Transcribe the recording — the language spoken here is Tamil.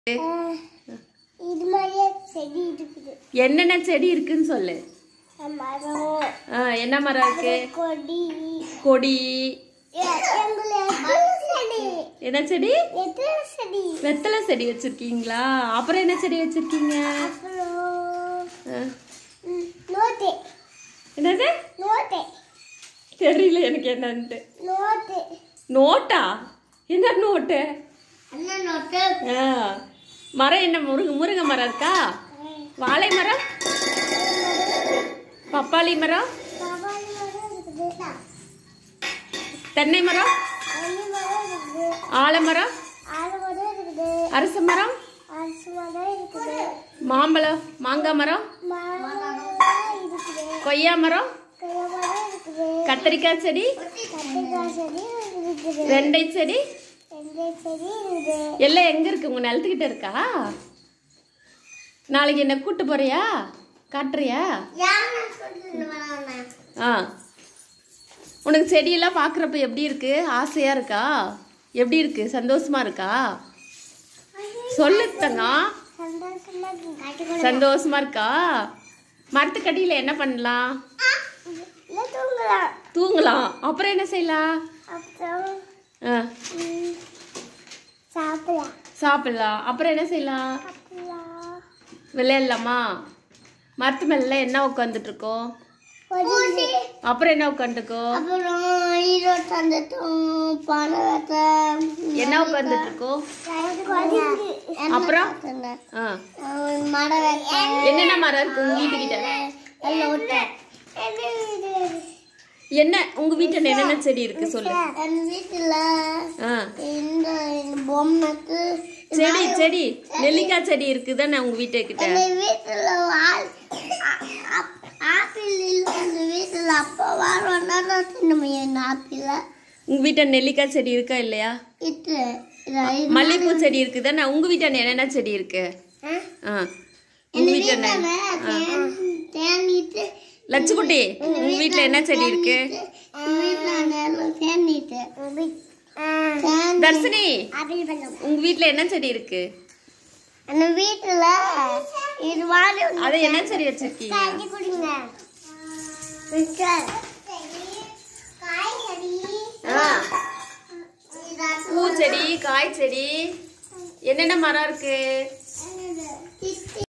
இது மாதிரியே செடி இருக்குது என்னென்ன செடி இருக்குன்னு சொல்லு மரம் ஆ, என்ன மரம் இருக்கு கொடி கொடி எ- எங்களை எத்தனை செடி என்ன செடி எத்தனை செடி வெத்தலை செடி வச்சிருக்கீங்களா அப்புறம் என்ன செடி வச்சிருக்கீங்க அப்புறம் ஆ, ம், நோட்டு என்னது நோட்டு தெரியல எனக்கு என்னன்ட்டு நோட்டு நோட்டா என்ன நோட்டு அண்ணா நோட்டு ஆ, மரம் என்ன முருங்க முருங்கை மரம் இருக்கா வாழை மரம் பப்பாளி மரம் பவானி மரம் இருக்குது தென்னை மரம் அள்ளி மரம் இருக்குது ஆலமரம் ஆல மரம் இருக்குது அரச மரம் அரசு மரம் இருக்குது மாம்பழம் மாங்காய் மரம் மரம் இருக்குது கொய்யா மரம் கொய்யா மரம் இருக்குது கத்திரிக்காய் செடி கத்திரிக்காய் செடி இருக்குது வெண்டை செடி வெந்தய செடி இருக்குது எல்லாம் எங்க இருக்கு உங்க நிலத்துக்கிட்ட இருக்கா நாளைக்கு என்ன கூட்டு போறியா காட்டுறியா ஆ உனக்கு செடியெல்லாம் பார்க்குறப்ப எப்படி இருக்கு ஆசையா இருக்கா எப்படி இருக்கு சந்தோஷமா இருக்கா சொல்லு தங்கம் சந்தோஷமா இருக்கு சந்தோஷமா இருக்கா மரத்துக்கடியில் என்ன பண்ணலாம் இல்லை தூங்கலாம் தூங்கலாம் அப்புறம் என்ன செய்யலாம் அப்புறம் ஆ, ம், சாப்பிடலாம் சாப்பிடலாம் அப்புறம் என்ன செய்யலாம் சாப்பிடலாம் விளையாடலாமா மரத்து மேல என்ன உட்காந்துட்டு இருக்கோம் கொடி அப்புறம் என்ன உட்காந்துருக்கோம் அப்புறம் ஈரோடு தந்துட்டோம் பனை வெட்ட என்ன உட்காந்துட்டு இருக்கோம் அப்புறம் ஆ மடை வெட்ட என்னென்ன மரம் இருக்கு உங்க வீட்டுக்கிட்ட என்ன உங்க வீட்டுல என்னென்ன செடி இருக்கு சொல்லு என் வீட்டுல ஆ இந்த இந்த பொம்மைக்கு செடி செடி நெல்லிக்காய் செடி இருக்குதானே உங்க வீட்டுக்கிட்ட எங்க வீட்டுல ஆள் ஆ- ஆ- ஆப்பிள் இல்ல எங்க வீட்டுல அப்பா வாரம் தின்ன முடியும் ஆப்பிள் உங்க வீட்டுல நெல்லிக்காய் செடி இருக்கா இல்லையா இது மல்லிகைப்பூ செடி இருக்குதானே உங்க வீட்டுல என்னென்ன செடி இருக்கு ஆ உங்க வீட்டுல என்ன தேனிட்டு லட்சுக்குட்டி உங்க வீட்டுல என்ன செடி இருக்கு வீட்டுல நேரம் தேனிட்டு தர்ஷினி ஆப்பிள் பழம் உங்க வீட்டுல என்ன செடி இருக்கு அந்த வீட்டுல இது மாதிரி அது என்ன செடி வச்சிருக்கீங்க தண்ணி குடிங்க மிஸ்டர் காய்கறி ஆ, பூச்செடி காய் செடி என்னென்ன மரம் இருக்கு